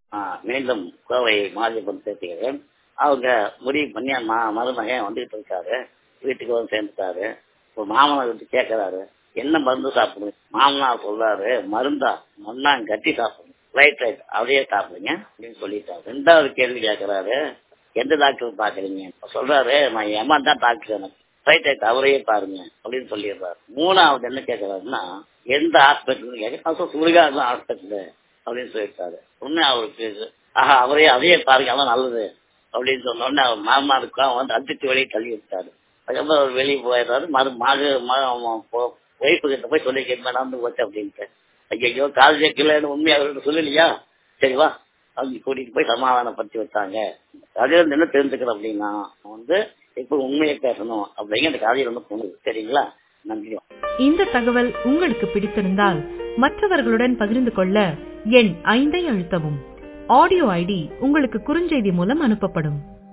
ஆ, மீண்டும் கோவை மாரியப்பன் பேசுகிறேன் அவங்க முடிவு பண்ணி மா மருமகன் வந்துகிட்டு இருக்காரு வீட்டுக்கு வந்து சேர்ந்துட்டாரு இப்போ மாமனார் வந்து கேட்கறாரு என்ன மருந்து சாப்பிடுங்க மாமனார் சொல்றாரு மருந்தா மண்ணாங்க கட்டி சாப்பிடுங்க ரைட் ரைட் அதையே சாப்பிடுங்க அப்படின்னு சொல்லிட்டாரு ரெண்டாவது கேள்வி கேட்கறாரு எந்த டாக்டர் பாக்குறீங்க சொல்றாரு நான் ஏமா தான் டாக்டர் எனக்கு ரைட் ரைட் அவரையே பாருங்க அப்படின்னு சொல்லிடுறாரு மூணாவது என்ன கேட்கறாருன்னா எந்த ஹாஸ்பிட்டல் கேட்க சுருகாதான் ஹாஸ்பிட்டல் அப்படின்னு சொல்லிட்டாரு உடனே அவருக்கு ஆஹா அவரே அதையே பாருங்க அதான் நல்லது அப்படின்னு சொன்ன உடனே அவர் மாமாருக்கு வந்து அடிச்சு வெளியே தள்ளி விட்டாரு அதுக்கப்புறம் அவர் வெளியே போயிடுறாரு மறு மக ஒய்ஃபு கிட்ட போய் சொல்லி கேட்பேன் நடந்து போச்சு அப்படின்ட்டு ஐயோ காலேஜ் கிளைன்னு உண்மையை அவர்கிட்ட சொல்லலையா சரி வா அவங்க கூட்டிட்டு போய் சமாதானப்படுத்தி வச்சாங்க அதுல இருந்து என்ன தெரிஞ்சுக்கிறோம் அப்படின்னா வந்து இப்ப உண்மையை பேசணும் அப்படிங்கிற அந்த கதையில வந்து தோணுது சரிங்களா நன்றி இந்த தகவல் உங்களுக்கு பிடித்திருந்தால் மற்றவர்களுடன் பகிர்ந்து கொள்ள எண் ஐந்தை அழுத்தவும் ஆடியோ ஐடி உங்களுக்கு குறுஞ்செய்தி மூலம் அனுப்பப்படும்